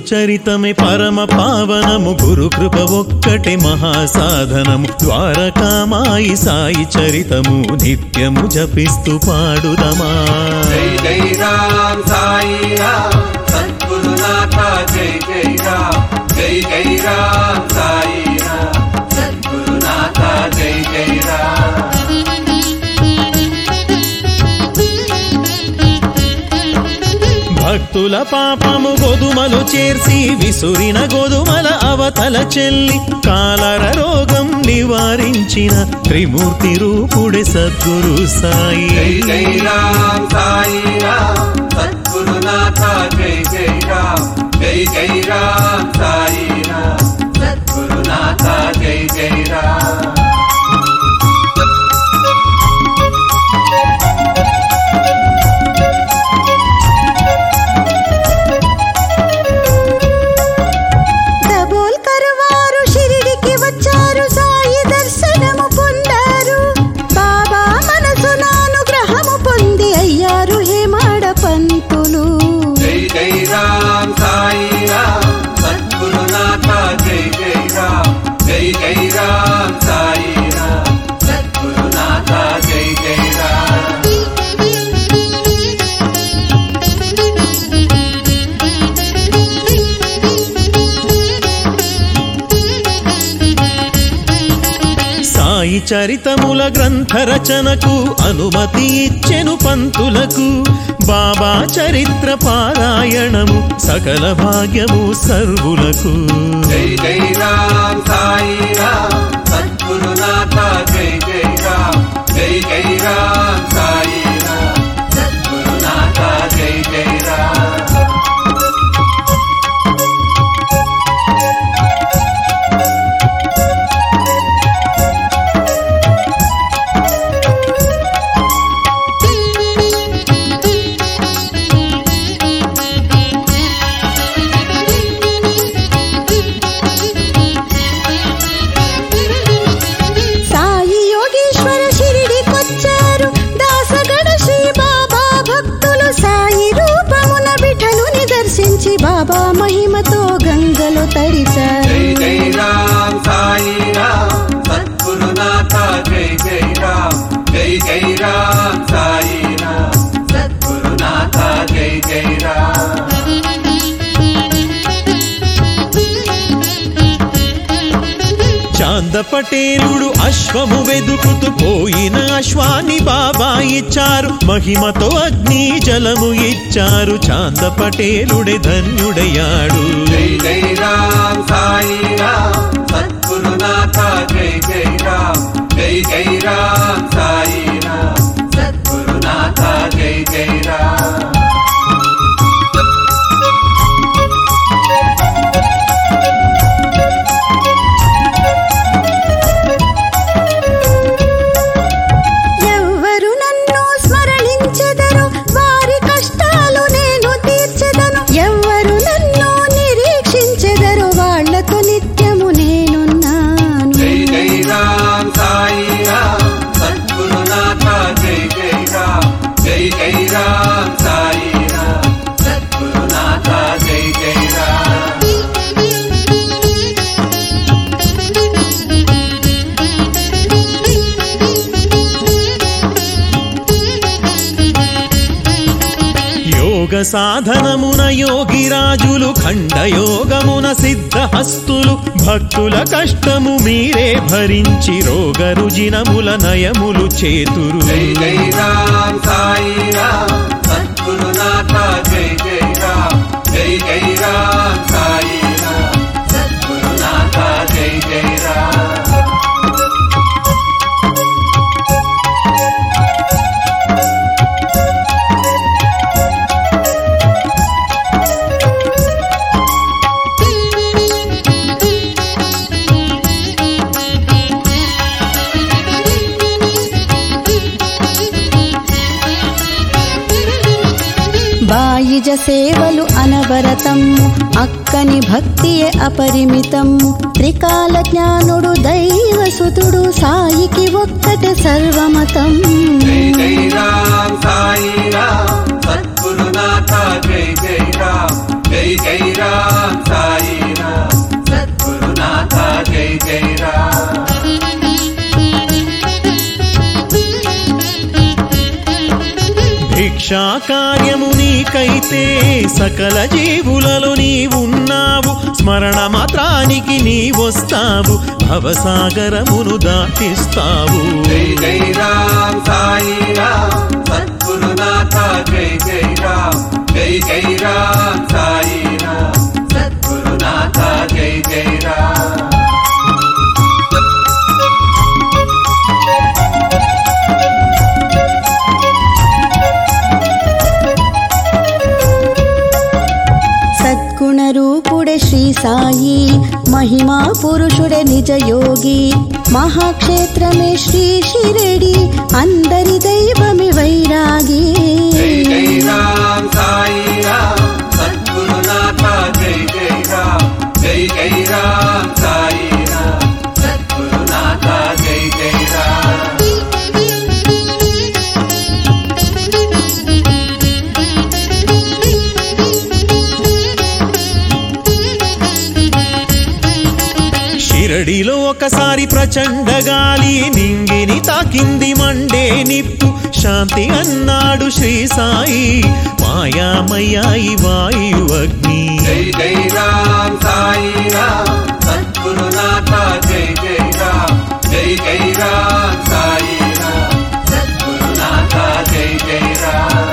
చరితమే పరమ పావనము గురు కృప ఒక్కటే మహాసాధనము ద్వారకామాయి సాయి చరితము నిత్యము జపిస్తూ పాడుదమా జై జై రామ్ సాయి రామ్ సద్గురునాథ జై జై రామ్ జై జై రామ్ సాయి రామ్ సద్గురునాథ జై జై రామ్ భక్తుల పాపము గోధుమలు చేర్చి విసురిన గోధుమల అవతల చెల్లి కాలర రోగం నివారించిన త్రిమూర్తి రూపుడే సద్గురు సాయి జై జై రామ్ సాయి రామ్ సద్గురునాథ జై జై రామ్ జై జై రామ్ సాయి రామ్ సద్గురునాథ జై జై రామ్ డబోల్కర్ వారు షిరిడికి వచ్చారు సాయి దర్శనము పొందారు బాబా మనసు నానుగ్రహము పొంది అయ్యారు హేమాడ పంతులు జై జై రామ్ సాయి రామ్ సద్గురునాథ జై జై రామ్ జై జై రామ్ సాయి రామ్ సద్గురునాథ జై జై రామ్ సాయి చరితముల గ్రంథ రచనకు అనుమతి ఇచ్చెను పంతులకు బాబా చరిత్ర పారాయణము సకల భాగ్యము సర్వులకు జై జై రామ్ సాయి రామ్ సద్గురునాథ జై జై రామ్ జై జై రామ్ సాయి రామ్ సద్గురునాథ జై జై రామ్ సాయి యోగీశ్వర షిరిడికొచ్చారు దాసగడ శ్రీ బాబా భక్తులు సాయి రూపమున విఠలుని దర్శించి బాబా మహిమతో గంగలో తడిచారు జై జై రామ్ సాయి రామ్ సద్గురునాథ జై జై రామ్ జై జై రామ్ సాయి రామ్ సద్గురునాథ జై జై రామ్ చాంద పటేలుడు అశ్వము వెదుకుతూ పోయిన అశ్వాన్ని బాబా ఇచ్చారు మహిమతో అగ్ని జలము ఇచ్చారు చాంద పటేలుడే ధన్యుడయ్యాడు జై జై రామ్ సాయి రామ్ సద్గురునాథ జై జై రామ్ జై జై రామ్ సాయి రామ్ సద్గురునాథ జై జై రామ్ ఎవ్వరు నన్ను స్మరణించెదరు వారి కష్టాలు నేను తీర్చెదను ఎవ్వరు నన్ను నిరీక్షించెదరు వాళ్లతో నిత్యము నేనున్నాను జై జై రామ్ సాయి రామ్ సద్గురునాథ జై జై రామ్ జై జై రామ్ సాయి రామ్ సద్గురునాథ జై జై రామ్ యోగ సాధనమున యోగిరాజులు ఖండయోగమున సిద్ధహస్తులు భక్తుల కష్టము మీరే భరించి రోగ రుజినముల నయములు చేతురు జై జై రామ్ సాయి రామ్ సద్గురునాథ జై జై రామ్ జై జై రామ్ సాయి రామ్ సద్గురునాథ జై జై రామ్ బాయిజ సేవలు అనవరతము అక్కని భక్తియే అపరిమితము త్రికాల జ్ఞానుడు దైవసుతుడు సాయికి ఒక్కటే సర్వమతం జై జై రామ్ సాయి రామ్ సద్గురునాథ జై జై రామ్ జై జై రామ్ రక్షాకార్యము నీకైతే సకల జీవులలో నీవున్నావు స్మరణ మాత్రానికి నీ వస్తావు భవసాగరమును దాటిస్తావు జై జై రామ్ సాయి రామ్ సద్గురునాథ జై జై రామ్ జై జై రామ్ సాయి రామ్ సద్గురునాథ జై జై రామ్ సద్గుణరూపుడే శ్రీ సాయి మహిమా పురుషుడే నిజ యోగి మహాక్షేత్రమే శ్రీ షిరడి అందరి దైవమి వైరాగి జై జై రామ్ సాయి రామ్ సద్గురునాథ జై జై రామ్ జై జై రామ్ సాయి రామ్ సద్గురునాథ జై జై రామ్ షిరడిలో ఒకసారి ప్రచండ గాలి నింగిని తాకింది మండే నిప్పు శాంతి అన్నాడు శ్రీ సాయి మాయామయ్యాయి వాయు అగ్ని జై జై రామ్ సాయి రామ్ సద్గురునాథ జై జై రామ్ జై జై రామ్ సాయి రామ్ సద్గురునాథ జై జై రామ్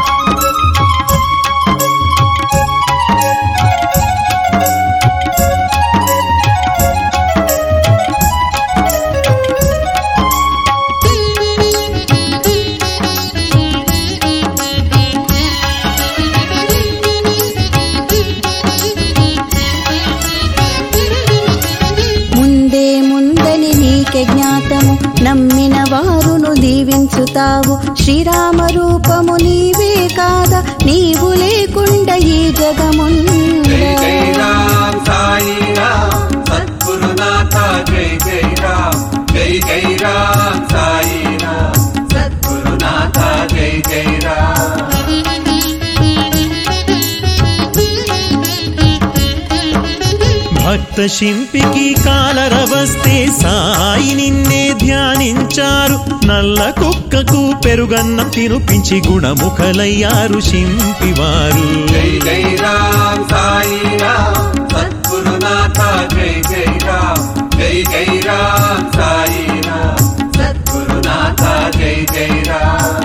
ముందే ముందని నీకే జ్ఞాతము నమ్మిన వారును దీవించుతావు శ్రీరామ రూపము నీవే కాదా నీవు లేకుండా ఈ జగముండ జై జై రామ్ సాయి రామ్ సద్గురునాథ జై జై రామ్ జై జై రామ్ సాయి రామ్ సద్గురునాథ జై జై రామ్ భక్త శింపికి కాలర వస్తే సాయి నిన్నే ధ్యానించారు నల్ల కుక్కకు పెరుగన్నం తినిపించి గుణముఖలయ్యారు శింపివారు జై జై రామ్ సాయి రామ్ సద్గురునాథ జై జై రామ్ జై జై రామ్ సాయి రామ్ సద్గురునాథ జై జై రామ్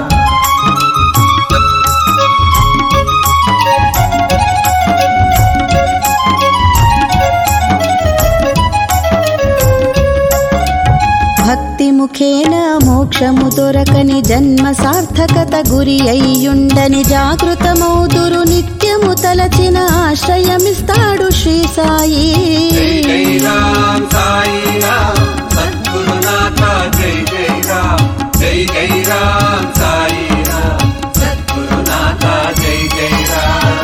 భక్తి ముఖేన మోక్షము దొరకని జన్మ సార్థకత గురి అయ్యుండని జాగృతమౌదురు నిత్యము తలచిన ఆశ్రయమిస్తాడు శ్రీ సాయి జై జై రామ్ సాయి రామ్ సద్గురునాథ జై జై రామ్ జై జై రామ్ సాయి రామ్ సద్గురునాథ జై జై రామ్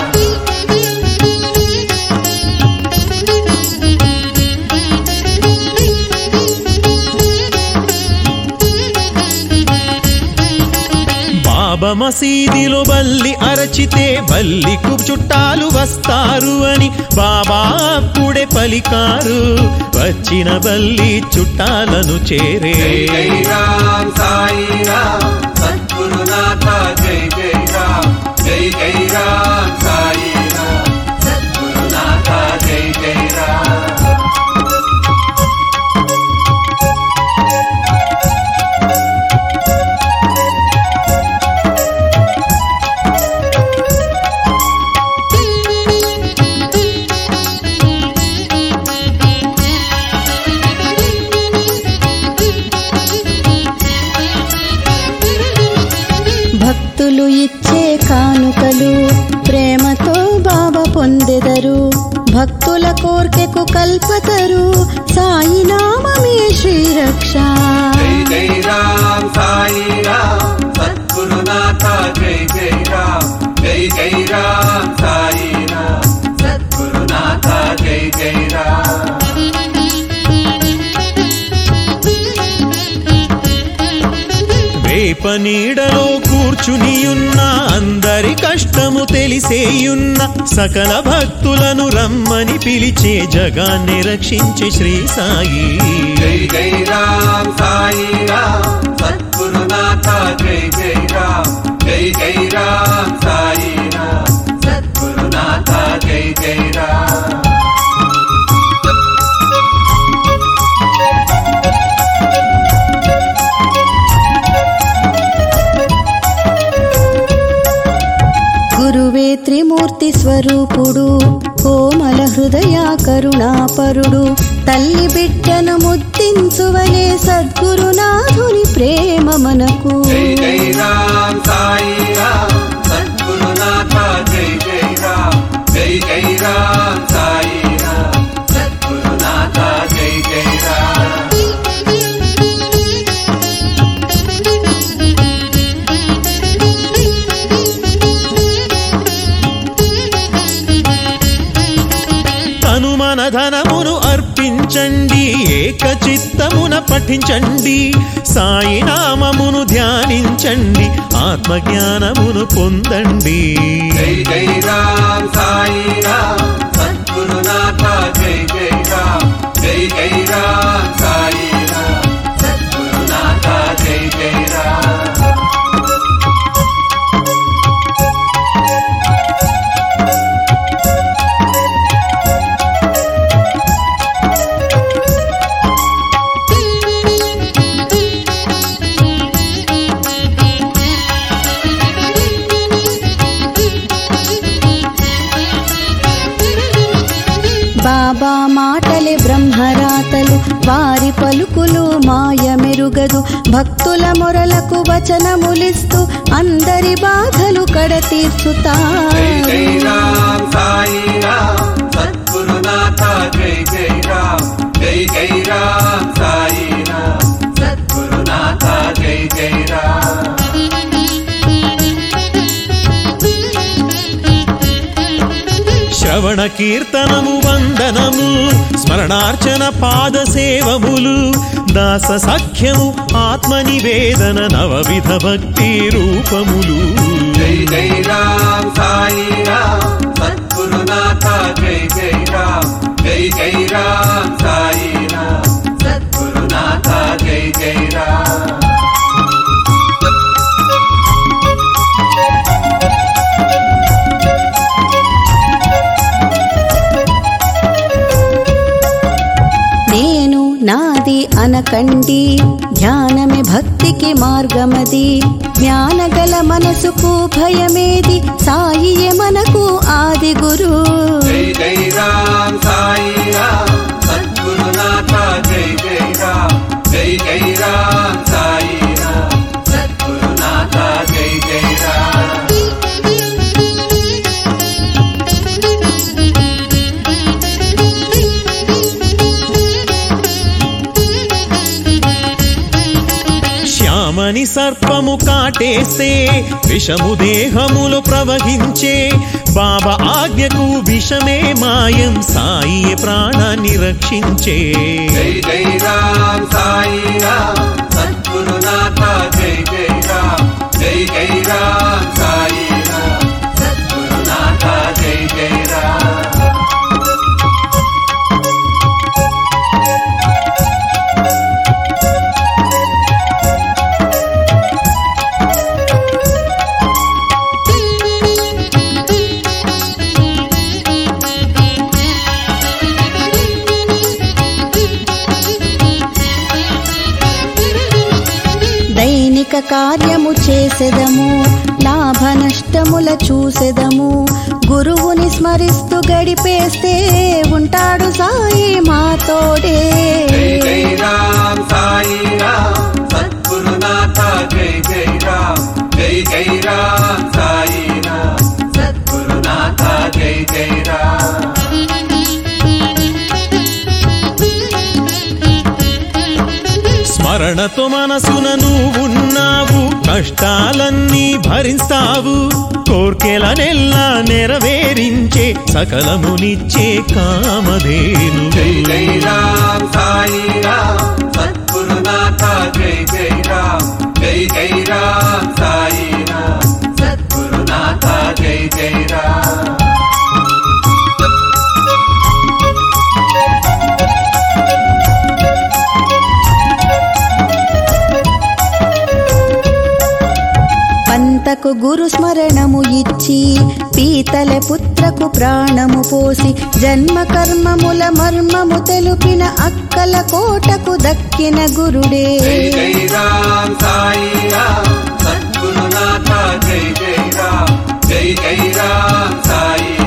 బాబా మసీదిలో బల్లి అరచితే బల్లికు చుట్టాలు వస్తారు అని బాబా అప్పుడే పలికారు వచ్చిన బల్లి చుట్టాలను చేరే జై జై రామ్ సాయి రామ్ సద్గురునాథ జై జై రామ్ జై జై రామ్ సాయి రామ్ సద్గురునాథ జై జై రామ్ భక్తులు ఇచ్చే కానుకలు ప్రేమతో బాబా పొందెదరు భక్తుల కోర్కెకు కల్పతరు సాయి నామమే శ్రీరక్ష జై జై రామ్ సాయి రామ్ సద్గురునాథ జై జై రామ్ జై జై రామ్ సాయి రామ్ సద్గురునాథ జై జై రామ్ వేప నీడలో కూర్చునియున్న అందరి కష్టము తెలిసేయున్న సకల భక్తులను రమ్మని పిలిచే జగాన్ని రక్షించే శ్రీ సాయి జై జై రామ్ సాయి రామ్ సద్గురునాథ జై జై రామ్ జై జై రామ్ శాంతి స్వరూపుడు కోమల హృదయ కరుణాపరుడు తల్లి బిడ్డను ముద్దించువలే సద్గురునాథుని ప్రేమ మనకు జై జై రామ్ సాయి రామ్ సద్గురునాథ జై జై రామ్ జై జై రామ్ సాయి రామ్ సద్గురునాథ జై జై రామ్ తను మన ధనమును అర్పించండి ఏక చిత్తమున పఠించండి సాయి నామమును ధ్యానించండి ఆత్మజ్ఞానమును పొందండి జై జై రామ్ సాయి రామ్ సద్గురునాథ జై జై రామ్ జై జై రామ్ సాయి రామ్ సద్గురునాథ జై జై రామ్ బాబా మాటలే బ్రహ్మరాతలు వారి పలుకులు మాయ మెరుగదు భక్తుల మొరలకు వచనములిస్తూ అందరి బాధలు జై జై కడతీర్చుతారు రామ్ సాయి రామ్ సద్గురునాథ జై జై రామ్ జై జై రామ్ సాయి రామ్ సద్గురునాథ జై జై రామ్ శ్రవణ కీర్తనము వందనము స్మరణార్చన పాద సేవములు దాస సఖ్యము ఆత్మ నివేదన నవవిధ భక్తి రూపములు జై జై రామ్ సాయి రామ్ సద్గురునాథ జై జై రామ్ జై జై రామ్ సాయి రామ్ సద్గురునాథ జై జై రామ్ నేను నాది అనకండి ధ్యానమే భక్తికి మార్గమది జ్ఞానగల మనసుకు భయమేది సాయియే మనకు ఆది గురు జై జై రామ్ సాయి రామ్ సద్గురునాథ జై జై రామ్ జై జై రామ్ సాయి రామ్ సద్గురునాథ జై జై రామ్ శ్యామని సర్పము కాటేసే విషము దేహములు ప్రవహించే బాబా ఆజ్ఞకు విషమే మాయం సాయి ప్రాణాన్ని రక్షించే జై జై రామ్ సాయి రామ్ సద్గురునాథ జై జై రామ్ జై జై రామ్ సాయి రామ్ సద్గురునాథ జై జై రామ్ దైనిక కార్యము చేసెదము లాభ నష్టముల చూసెదము గురువుని స్మరిస్తూ గడిపేస్తే ఉంటాడు సాయి మాతోడే జై జై రామ్ సాయి రామ్ సద్గురునాథ జై జై రామ్ జై జై రామ్ సాయి రామ్ సద్గురునాథ జై జై రామ్ స్మరణతో మనసున నువ్వున్నావు కష్టాలన్నీ భరిస్తావు కోర్కెలనెల్లా నెరవేరించే సకలమునిచ్చే కామధేను జై జై రామ్ సాయి రామ్ సద్గురునాథ జై జై రామ్ జై జై రామ్ సాయి రామ్ సద్గురునాథ జై జై రామ్ పంతకు గురు స్మరణము ఇచ్చి పీతల పుత్రకు ప్రాణము పోసి జన్మ కర్మముల మర్మము తెలుపిన అక్కల కోటకు దక్కిన గురుడే జై జై రామ్ సాయి రామ్ సద్గురునాథ జై జై రామ్ జై జై రామ్ సాయి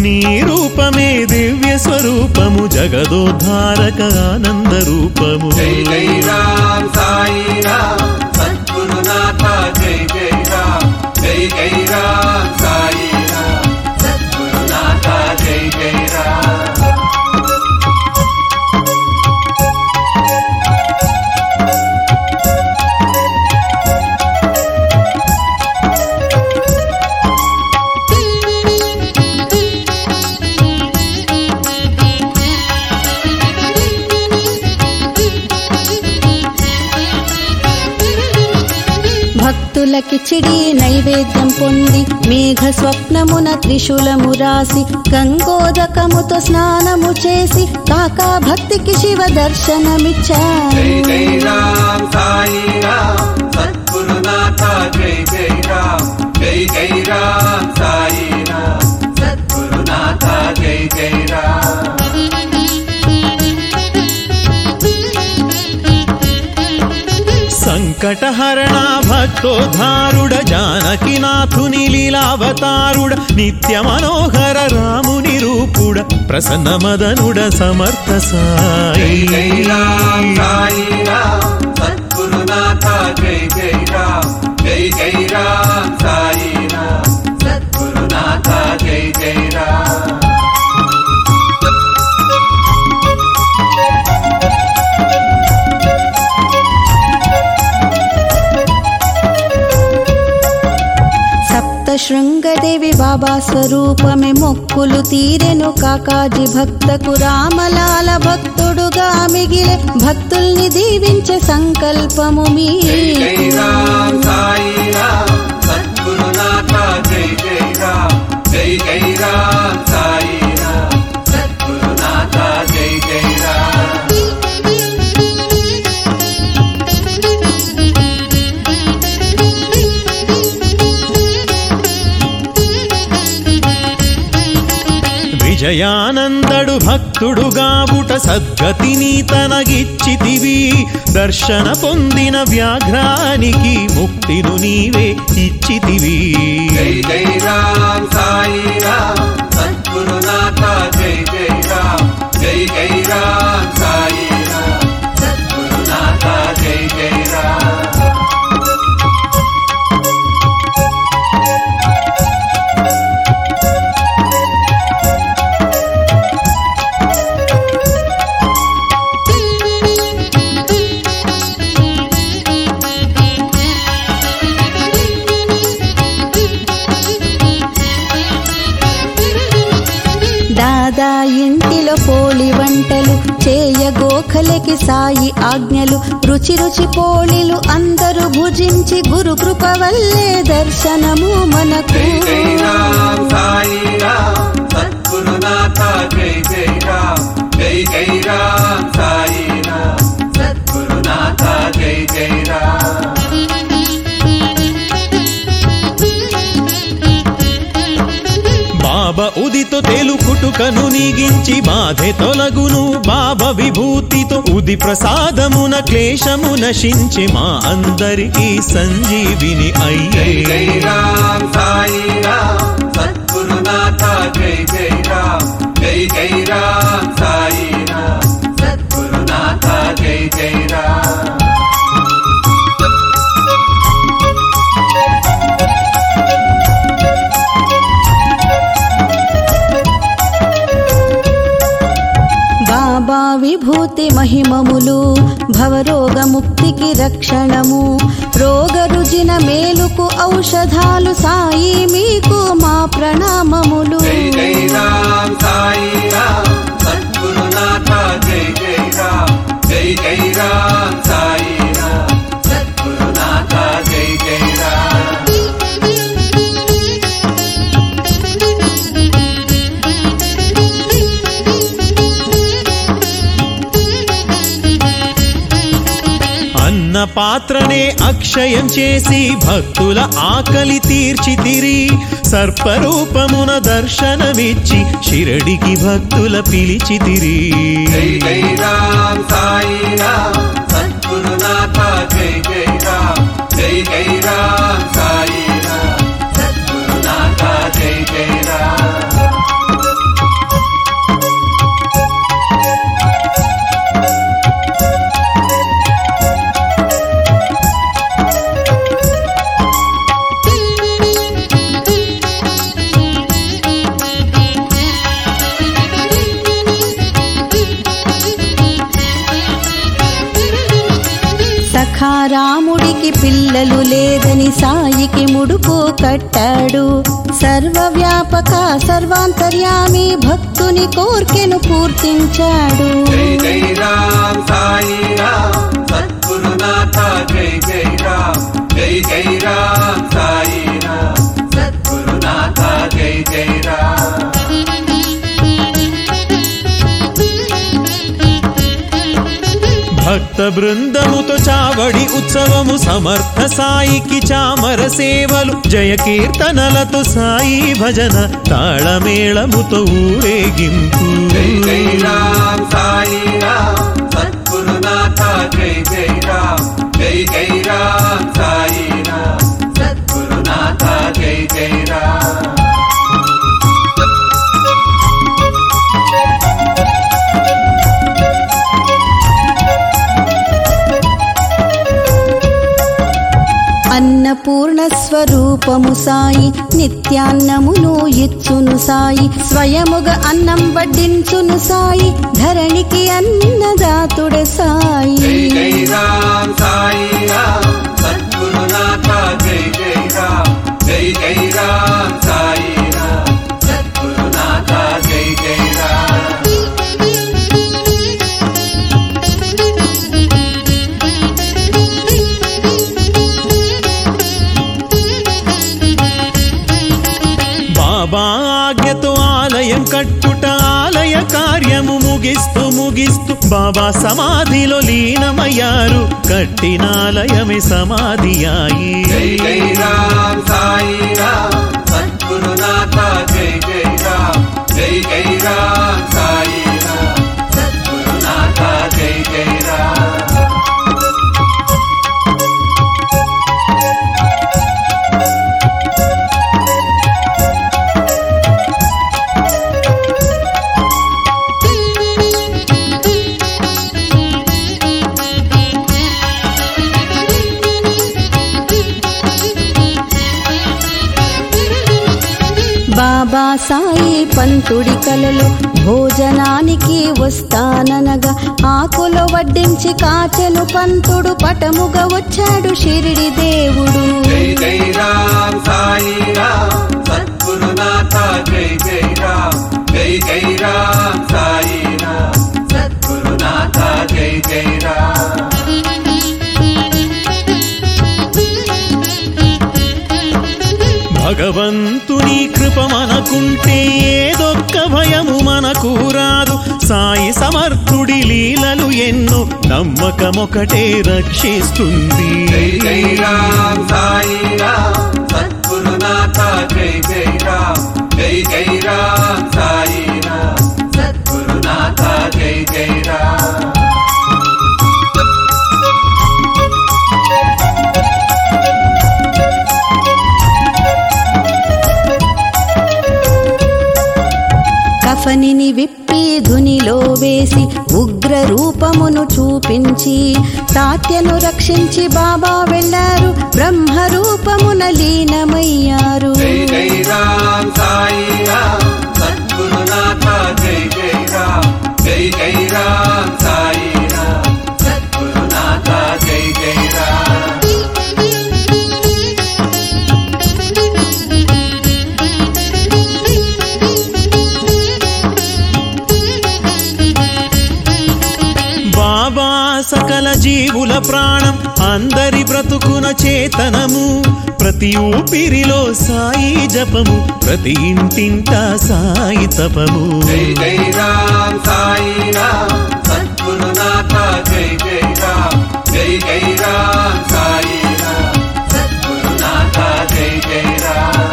నీ రూపమే దివ్య స్వరూపము జగదోద్ధారక ఆనంద రూపము జై జై రామ్ సాయి రామ్ సద్గురునాథ జై జై రామ్ జై జై రామ్ సాయి రామ్ సద్గురునాథ జై జై రామ్ భక్తులకిచిడి నైవేద్యం పొంది మేఘ స్వప్నమున త్రిశూలము రాసి గంగోదకముతో స్నానము చేసి కాకా భక్తికి శివ దర్శనమిచ్చా జై జై రామ్ సాయి రామ్ సద్గురునాథ జై జై రామ్ జై జై రామ్ సాయి రామ్ సద్గురునాథ జై జై రామ్ సంకటహరణ భక్తోద్ధారుడ జానకినాథుని లీలావతారుడ నిత్య మనోహర రాముని రూపుడ ప్రసన్న మదనుడ సమర్థ జై జై రామ్ సాయి సాయి రామ్ సద్గురునాథ జై జై రామ్ జై జై రామ్ సాయి రామ్ సద్గురునాథ జై జై రామ్ సప్త శృంగదేవి బాబా స్వరూపమే మొక్కులు తీరెను కాకాజీ భక్తకు రామలాల భక్తుడుగా మిగిలే భక్తుల్ని దీవించే సంకల్పము మీ జై జై రామ్ సాయి రామ్ సద్గురునాథ జై జై రామ్ జై జై రామ్ సాయి రామ్ సద్గురునాథ జై జై రామ్ విజయానందడు భక్తుడుగాబుట సద్గతిని తనగిచ్చితివి దర్శన పొందిన వ్యాఘ్రానికి ముక్తిను నీవే ఇచ్చితివి జై జై రామ్ సాయి రామ్ సద్గురునాథ జై జై రామ్ జై జై రామ్ సాయి రామ్ సద్గురునాథ జై జై రామ్ దాదా ఇంటిలో పోలి వంటలు చేయ గోఖలకి సాయి ఆజ్ఞలు రుచి రుచి పోళిలు అందరూ భుజించి గురు కృప వల్లే దర్శనము మనకు జై జై రామ్ సాయి రామ్ సద్గురునాథ జై జై రామ్ జై జై రామ్ సాయి రామ్ సద్గురునాథ జై జై రామ్ బాబ ఉదితో తెలుకుటుకను నీగించి బాధె తొలగును బాబ విభూతితో ఉది ప్రసాదమున క్లేశము నశించి మా అందరికీ సంజీవిని జై జై అయ్యే రామ్ సాయి రామ్ సద్గురునాథ జై జై రామ్ జై జై రామ్ సాయి రామ్ సద్గురునాథ జై జై రామ్ బాబా విభూతి మహిమములు భవరోగ ముక్తికి రక్షణము రోగ రుజిన మేలుకు ఔషధాలు సాయి మీకు మా ప్రణామములు జై జై రామ్ సాయి రామ్ సద్గురునాథ జై జై రామ్ జై జై రామ్ సాయి రామ్ సద్గురునాథ జై జై రామ్ అన్న పాత్రనే అక్షయం చేసి భక్తుల ఆకలి తీర్చితిరి సర్పరూపమున దర్శనమిచ్చి షిరడికి భక్తుల పిలిచితిరి జై జై రామ్ సాయి రామ్ సద్గురునాథ జై జై రామ్ జై జై రామ్ సాయి రామ్ సద్గురునాథ జై జై రామ్ పిల్లలు లేదని సాయికి ముడుపు కట్టాడు సర్వవ్యాపక సర్వాంతర్యామి భక్తుని కోర్కెను పూర్తించాడు జై జై రామ్ సాయి రామ్ సద్గురునాథ జై జై రామ్ జై జై రామ్ సాయి రామ్ సద్గురునాథ జై జై రామ్ భక్త బృందముతో చావడి ఉత్సవము సమర్థ సాయికి చామర సేవలు జయ కీర్తనలతో సాయి భజన తాళమేళముతో ఊరేగింపు జై జై రామ్ సాయి రామ్ సద్గురునాథ జై జై రామ్ జై జై రామ్ సాయి రామ్ సద్గురునాథ జై జై రామ్ అన్నపూర్ణ స్వరూపము సాయి నిత్యాన్నమును ఇచ్చును సాయి స్వయముగ అన్నం వడ్డించును సాయి ధరణికి అన్నదాతుడే సాయి జై జై రామ్ సాయి రామ్ సద్గురునాథ జై జై రామ్ జై జై రామ్ సాయి రామ్ సద్గురునాథ జై జై రామ్ బాబా ఆజ్ఞతో ఆలయం కట్టుట ఆలయ కార్యము ముగిస్తూ ముగిస్తూ బాబా సమాధిలో లీనమయ్యారు కట్టినాలయమే సమాధి అయి జై జై రామ్ సాయి రామ్ సద్గురునాథ జై జై రామ్ జై జై రామ్ సాయి రామ్ సద్గురునాథ జై జై రామ్ బాబా సాయి పంతుడి కలలో భోజనానికి వస్తాననగా ఆకులో వడ్డించి కాచెను పంతుడు పటముగా వచ్చాడు షిరిడి దేవుడు జై జై రామ్ సాయి రామ్ సద్గురునాథ జై జై రామ్ జై జై రామ్ సాయి రామ్ సద్గురునాథ జై జై రామ్ భగవంతుని కృప మనకుంటే ఏదొక్క భయము మనకు రాదు సాయి సమర్థుడి లీలలు ఎన్నో నమ్మకమొకటే రక్షిస్తుంది జై జై రామ్ సాయి రామ్ సద్గురునాథ జై జై రామ్ జై జై రామ్ సాయి రామ్ సద్గురునాథ జై జై రామ్ కఫనిని విప్పి ధునిలో వేసి ఉగ్ర రూపమును చూపించి తాత్యను రక్షించి బాబా వెళ్ళారు బ్రహ్మ రూపమున లీనమయ్యారు జై జై రామ్ సాయి రామ్ సద్గురునాథ జై జై రామ్ జై జై రామ్ సాయి రామ్ సద్గురునాథ జై జై రామ్ బాబా సకల జీవుల ప్రాణం అందరి బ్రతుకున చేతనము ప్రతి ఊపిరిలో సాయి జపము ప్రతి ఇంటింట సాయి తపము జై జై రామ్ సాయి రామ్ సద్గురునాథ జై జై రామ్ జై జై రామ్ సాయి రామ్ సద్గురునాథ జై జై రామ్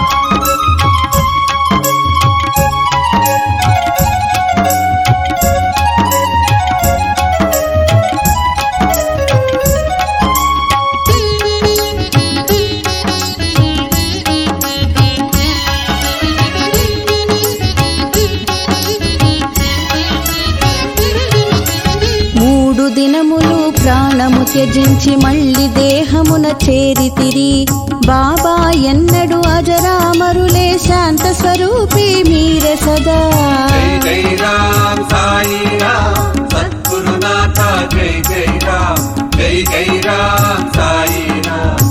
మూడు దినములు ప్రాణము త్యజించి మళ్ళీ దేహమున చేరితిరి బాబా ఎన్నడు అజరామరులే శాంత స్వరూపి మీరే సదా జై జై రామ్ సాయి రామ్ సద్గురునాథ జై జై రామ్ జై జై రామ్ సాయి రామ్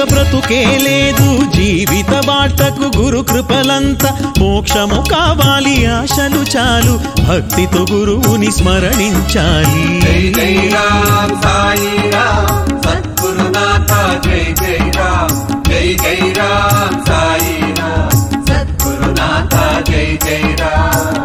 బ్రతుకే లేదు జీవిత బాటకు గురు కృపలంత మోక్షము కావాలి ఆశలు చాలు భక్తితో గురువుని స్మరణించాలి జై జై రామ్ సాయి రామ్ సద్గురునాథ జై జై రామ్ జై జై రామ్ సాయి రామ్ సద్గురునాథ జై జై రామ్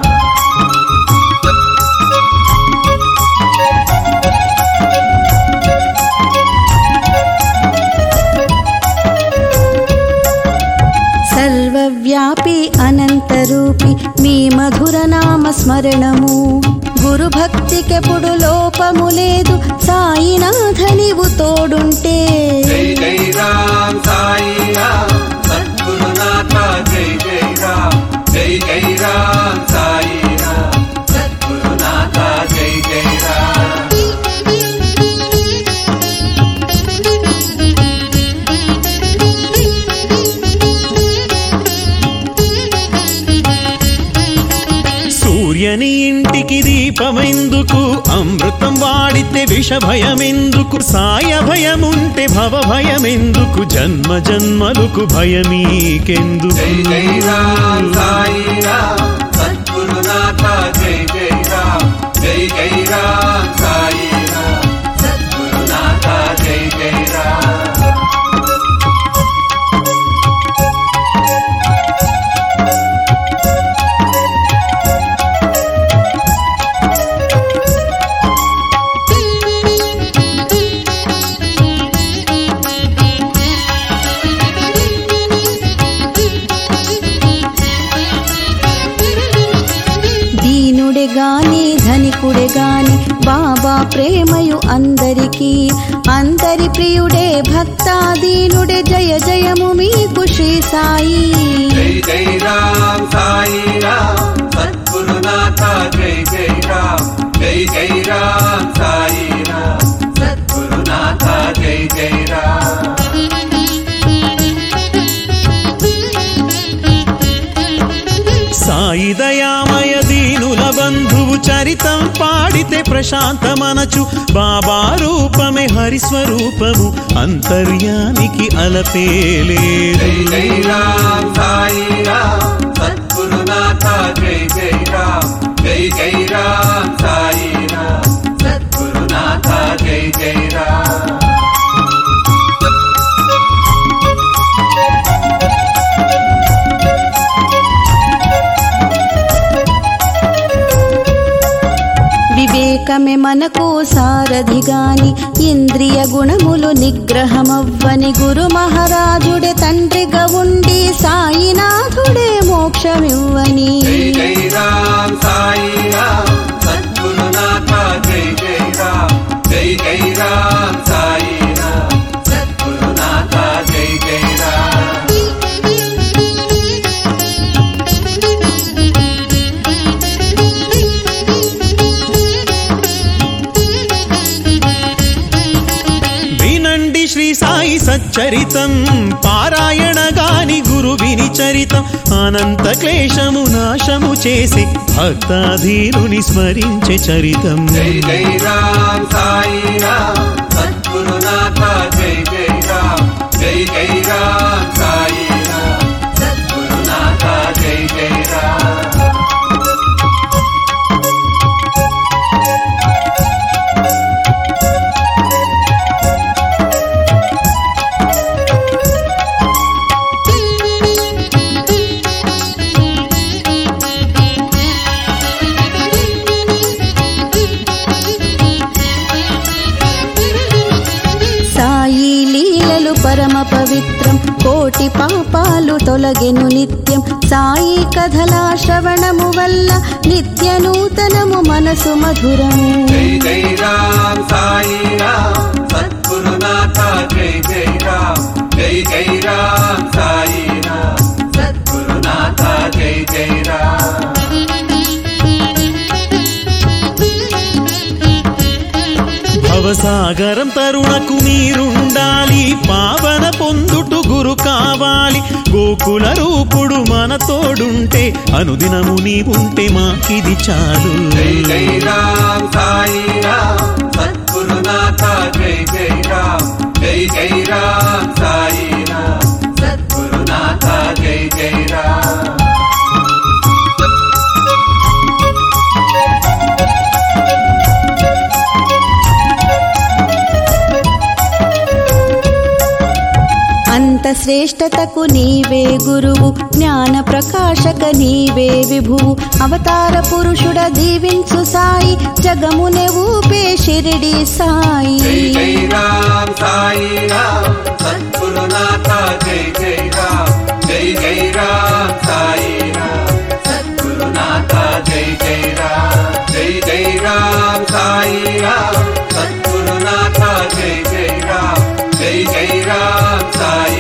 సర్వవ్యాపి అనంతరూపి మీ మధుర నామ స్మరణము గురు భక్తికెప్పుడు లోపము లేదు సాయినాథ నీవు తోడుంటే జై జై రామ్ సాయి రామ్ సద్గురునాథ జై జై రామ్ జై జై రామ్ సాయి రామ్ సద్గురునాథ జై జై రామ్ సూర్యని ఇంటికి దీపమెందుకు అమృతం వాడితే విష భయమెందుకు సాయ భయముంటే భవ భయమెందుకు జన్మ జన్మలకు భయమీకెందుకు జై జై రామ్ సాయి రామ్ సద్గురునాథ జై జై రామ్ జై జై రామ్ సాయి రామ్ సద్గురునాథ జై జై రామ్ దీనుడే గాని ధనికుడే గాని బాబా ప్రేమయు అందరికీ అందరి ప్రియుడే భక్తాదీనుడే జయ జయము మీకు శ్రీ సాయి జై జై రామ్ సాయి రామ్ సద్గురునాథ జై జై రామ్ జై జై రామ్ సాయి రామ్ సద్గురునాథ జై జై రామ్ సాయి దయామయ దీనుల బంధువు చరితం పాడితే ప్రశాంతమనచు బాబా రూపమే హరిస్వరూపము అంతర్యానికి జై అలపేలేదు జై రామ్ సాయి రామ్ సద్గురునాథ జై జై రామ్ జై జై రామ్ సాయి రామ్ సద్గురునాథ జై జై రామ్ వివేకమే మనకు సారథి గాని ఇంద్రియ గుణములు నిగ్రహమవ్వని గురు మహారాజుడే తండ్రిగా ఉండి సాయినాథుడే మోక్షమివ్వని జై జై రామ్ సాయి రామ్ సద్గురునాథ జై జై రామ్ జై జై రామ్ సాయి రామ్ సద్గురునాథ జై జై రామ్ వినండి శ్రీ సాయి సచ్చరితం పారాయణ గాని గురు విని చరితం అనంత క్లేశము నాశము చేసి భక్తాధీనుని స్మరించే చరితం జై జై రామ్ సాయి రామ్ సద్గురునాథ జై జై రామ్ జై జై రామ్ సాయి రామ్ సద్గురునాథ జై జై రామ్ సాయి లీలలు పరమ పవిత్రం కోటి పాపాలు తొలగెను నిత్యం సాయి కథల శ్రవణము వల్ల నిత్య నూతనము మనసు మధురము జై జై రామ్ సాయి రామ్ సద్గురునాథ జై జై రామ్ జై జై రామ్ సాయి రామ్ సద్గురునాథ జై జై రామ్ భవసాగరం తరుణకు మీరుండాలి పావన పొందుటు గురు కావాలి గోకుల రూపుడు మన తోడుంటే అనుదినము నీవుంటే మాకిది చాలు జై జై రామ్ సాయి రామ్ సద్గురునాథ జై జై రామ్ జై జై రామ్ సాయి అంత శ్రేష్టతకు నీవే గురువు జ్ఞాన ప్రకాశక నీవే విభువు అవతార పురుషుడ దీవించు సాయి జగమునే ఊపే షిరిడి సాయి జై జై రామ్ సాయి రామ్ సద్గురునాథ జై జై రామ్ జై జై రామ్ సాయి రామ్ సద్గురునాథ జై జై రామ్ జై జై రామ్ సాయి రామ్ సద్గురునాథ జై జై రామ్ జై జై రామ్ సాయి